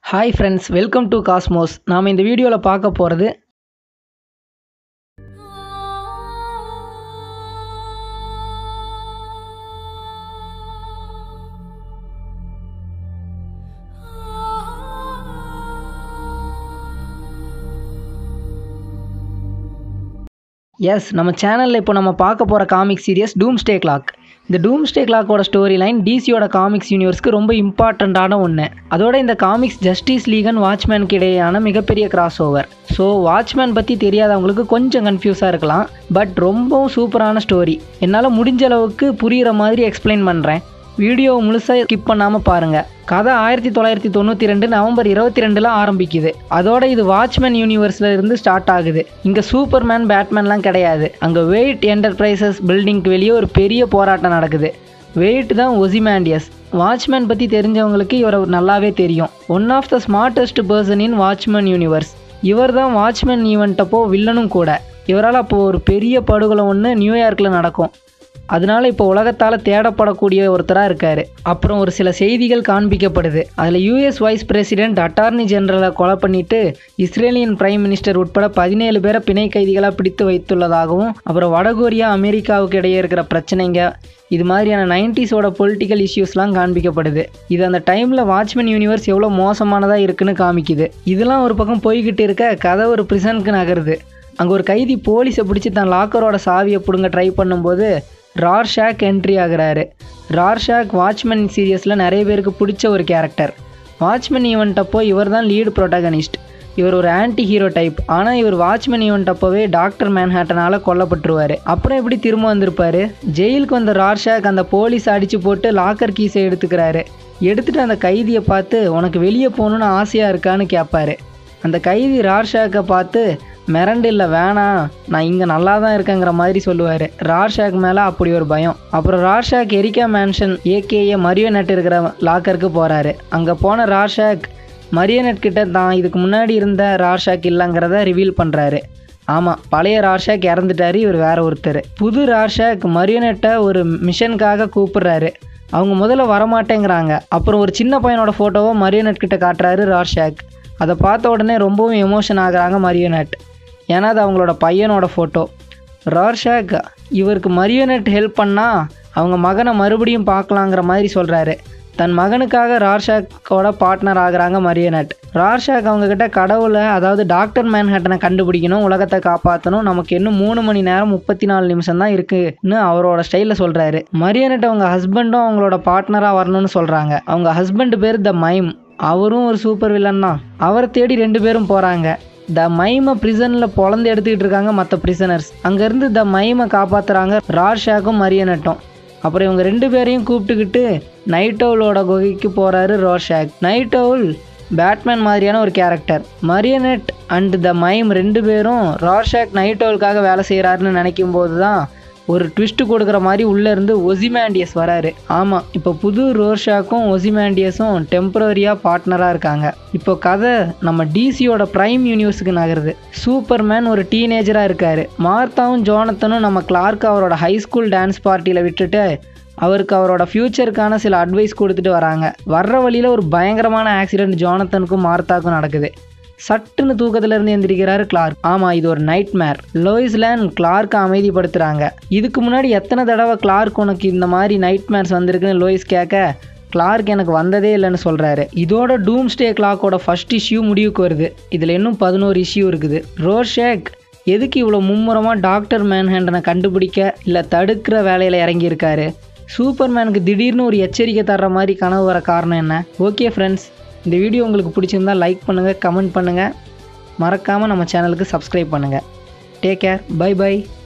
hi friends welcome to Cosmos நாம் இந்த வீடியோவில் பார்க்க போகிறது எஸ் நம்ம சேனலில் இப்போ நம்ம பார்க்க போகிற காமிக் சீரியஸ் டூம்ஸ்டே கிளாக் இந்த டூம்ஸ்டே கிளாக்கோட ஸ்டோரி லைன் டிசியோட காமிக்ஸ் யூனிவர்ஸ்க்கு ரொம்ப இம்பார்ட்டண்ட்டான ஒன்று அதோட இந்த காமிக்ஸ் ஜஸ்டிஸ் லீகன் வாட்ச்மேனுக்கு இடையேயான மிகப்பெரிய கிராஸ் ஓவர் ஸோ வாட்ச்மேன் பற்றி தெரியாதவங்களுக்கு கொஞ்சம் கன்ஃபியூஸாக இருக்கலாம் பட் ரொம்பவும் சூப்பரான ஸ்டோரி என்னால் முடிஞ்ச அளவுக்கு புரிகிற மாதிரி எக்ஸ்பிளைன் பண்ணுறேன் வீடியோ முழுசாக ஸ்கிப் பண்ணாமல் பாருங்கள் கதை ஆயிரத்தி தொள்ளாயிரத்தி தொண்ணூற்றி ரெண்டு நவம்பர் இருபத்தி ரெண்டில் ஆரம்பிக்குது அதோட இது வாட்ச்மேன் யூனிவர்ஸில் இருந்து ஸ்டார்ட் ஆகுது இங்கே சூப்பர்மேன் பேட்மேன்லாம் கிடையாது அங்கே வெயிட் என்டர்பிரைசஸ் பில்டிங்க்கு வெளியே ஒரு பெரிய போராட்டம் நடக்குது வெயிட் தான் ஒசிமேண்டியஸ் வாட்ச்மேன் பற்றி தெரிஞ்சவங்களுக்கு இவரை நல்லாவே தெரியும் one of the smartest person in Watchmen universe இவர் தான் வாட்ச்மேன் ஈவெண்ட்டப்போ வில்லனும் கூட இவரால் அப்போ ஒரு பெரிய படுகொலை ஒன்று நியூயார்க்கில் நடக்கும் அதனால இப்போ உலகத்தால் தேடப்படக்கூடிய ஒருத்தராக இருக்கார் அப்புறம் ஒரு சில செய்திகள் காண்பிக்கப்படுது அதில் யூஎஸ் வைஸ் பிரசிடென்ட் அட்டார்னி ஜெனரலை கொலை பண்ணிட்டு இஸ்ரேலியன் பிரைம் மினிஸ்டர் உட்பட பதினேழு பேரை பிணை கைதிகளாக பிடித்து வைத்துள்ளதாகவும் அப்புறம் வடகொரியா அமெரிக்காவுக்கு இடையே இருக்கிற பிரச்சனைங்க இது மாதிரியான நைன்டிஸோட பொலிட்டிக்கல் இஷ்யூஸ்லாம் காண்பிக்கப்படுது இது அந்த டைமில் வாட்ச்மேன் யூனிவர்ஸ் எவ்வளோ மோசமானதாக இருக்குன்னு காமிக்குது இதெல்லாம் ஒரு பக்கம் போய்கிட்டு இருக்க கதை ஒரு பிரிசனுக்கு நகருது அங்கே ஒரு கைதி போலீஸை பிடிச்சி தன் லாக்கரோட சாவியை பிடுங்க ட்ரை பண்ணும்போது ரார்ஷாக் என்ட்ரி ஆகுறாரு ரார்ஷாக் வாட்ச்மேன் சீரியஸில் நிறைய பேருக்கு பிடிச்ச ஒரு கேரக்டர் வாட்ச்மேன் ஈவெண்ட் அப்போ இவர் தான் லீடு ப்ரொட்டகனிஸ்ட் இவர் ஒரு ஆன்டி ஹீரோ டைப் ஆனால் இவர் வாட்ச்மேன் ஈவெண்ட் அப்போவே டாக்டர் மேன்ஹாட்டனால் கொல்லப்பட்டுருவார் அப்புறம் எப்படி திரும்ப வந்திருப்பாரு ஜெயிலுக்கு வந்த ரார்ஷாக் அந்த போலீஸ் அடித்து போட்டு லாக்கர் கீஸை எடுத்துக்கிறாரு எடுத்துகிட்டு அந்த கைதியை பார்த்து உனக்கு வெளியே போகணுன்னு ஆசையாக இருக்கான்னு கேட்பாரு அந்த கைதி ரார்ஷாக்கை பார்த்து மிரண்டு இல்லை வேணாம் நான் இங்கே நல்லா தான் இருக்கேங்கிற மாதிரி சொல்லுவார் ரார்ஷாக் மேலே அப்படி ஒரு பயம் அப்புறம் Rorschach Erika Manson AKA Marionette இருக்கிற லாக்கருக்கு போகிறாரு அங்கே போன ரார்ஷாக் மரியோனட் கிட்ட தான் இதுக்கு முன்னாடி இருந்த ரார்ஷாக் இல்லைங்கிறத ரிவீல் பண்ணுறாரு ஆமாம் பழைய ரார்ஷாக் இறந்துட்டாரு இவர் வேற ஒருத்தர் புது ரார்ஷாக் மரியோனட்டை ஒரு மிஷனுக்காக கூப்பிடுறாரு அவங்க முதல்ல வரமாட்டேங்கிறாங்க அப்புறம் ஒரு சின்ன பையனோட ஃபோட்டோவை மரியோனட் கிட்ட காட்டுறாரு ரார்ஷாக் அதை பார்த்த உடனே ரொம்பவும் எமோஷன் ஆகுறாங்க மரியோனட் ஏன்னா அது அவங்களோட பையனோட ஃபோட்டோ ரார்ஷாக் இவருக்கு மரியோனட் ஹெல்ப் பண்ணால் அவங்க மகனை மறுபடியும் பார்க்கலாங்கிற மாதிரி சொல்கிறாரு தன் மகனுக்காக ரார்ஷாக்கோட பார்ட்னர் ஆகுறாங்க மரியோனட் ரார்ஷாக் அவங்கக்கிட்ட கடவுளை அதாவது டாக்டர் மேன்ஹட்டனை கண்டுபிடிக்கணும் உலகத்தை காப்பாற்றணும் நமக்கு இன்னும் மூணு மணி நேரம் முப்பத்தி நாலு நிமிஷம் தான் இருக்குன்னு அவரோட ஸ்டைலில் சொல்கிறாரு மரியோனட் அவங்க ஹஸ்பண்டும் அவங்களோட பார்ட்னராக வரணும்னு சொல்கிறாங்க அவங்க ஹஸ்பண்ட் பேர் த மைம் அவரும் ஒரு சூப்பர் வில்லன் தான் அவரை தேடி ரெண்டு பேரும் போகிறாங்க த மைமை ப்ரிசனில் பொழந்து எடுத்துக்கிட்டு இருக்காங்க மற்ற ப்ரிசனர்ஸ் அங்கேருந்து த மைமை காப்பாற்றுறாங்க ரார்ஷாக்கும் மரியனட்டும் அப்புறம் இவங்க ரெண்டு பேரையும் கூப்பிட்டுக்கிட்டு நைட் ஓவலோட குகைக்கு போகிறாரு ரோஷாக் நைட் ஓவல் பேட்மேன் மாதிரியான ஒரு character Marionette and the Mime ரெண்டு பேரும் ரார்ஷாக் நைட் ஓவலுக்காக வேலை செய்கிறாருன்னு நினைக்கும் போது தான் ஒரு ட்விஸ்ட் கொடுக்குற மாதிரி உள்ளேருந்து ஒசிமேண்டியஸ் வராரு ஆமாம் இப்போ புது ரோர்ஷாக்கும் ஒசிமேண்டியஸும் டெம்பரரியாக பார்ட்னராக இருக்காங்க இப்போ கதை நம்ம டிசியோட ப்ரைம் யூனிவர்ஸுக்கு நகருது சூப்பர்மேன் ஒரு டீனேஜராக இருக்கார் மார்த்தாவும் ஜோனத்தனும் நம்ம கிளார்க் அவரோட ஹை ஸ்கூல் டான்ஸ் பார்ட்டியில் விட்டுட்டு அவருக்கு அவரோட ஃப்யூச்சருக்கான சில அட்வைஸ் கொடுத்துட்டு வராங்க வர்ற வழியில் ஒரு பயங்கரமான ஆக்சிடென்ட் ஜோனத்தனுக்கும் மார்த்தாக்கும் நடக்குது சட்டுன்னு தூக்கத்திலிருந்து எந்திரிக்கிறாரு கிளார்க் ஆமாம் இது ஒரு நைட் மேர் லோயிஸ்லேன் கிளார்க்கை அமைதிப்படுத்துகிறாங்க இதுக்கு முன்னாடி எத்தனை தடவை கிளார்க் உனக்கு இந்த மாதிரி நைட் மேர்ஸ் வந்திருக்குன்னு லோயிஸ் கேட்க கிளார்க் எனக்கு வந்ததே இல்லைன்னு சொல்கிறாரு இதோட டூம்ஸ்டே கிளாக்கோட ஃபர்ஸ்ட் இஷ்யூ முடிவுக்கு வருது இதில் இன்னும் பதினோரு இஷ்யூ இருக்குது ரோஷேக் எதுக்கு இவ்வளோ மும்முரமாக டாக்டர் மேன்ஹேண்டனை கண்டுபிடிக்க இல்லை தடுக்கிற வேலையில் இறங்கியிருக்காரு சூப்பர்மேனுக்கு திடீர்னு ஒரு எச்சரிக்கை தர்ற மாதிரி கனவு வர காரணம் என்ன ஓகே ஃப்ரெண்ட்ஸ் இந்த வீடியோ உங்களுக்கு பிடிச்சிருந்தா லைக் பண்ணுங்கள் கமெண்ட் பண்ணுங்கள் மறக்காமல் நம்ம சேனலுக்கு சப்ஸ்கிரைப் பண்ணுங்கள் டேக் கேர் பை பை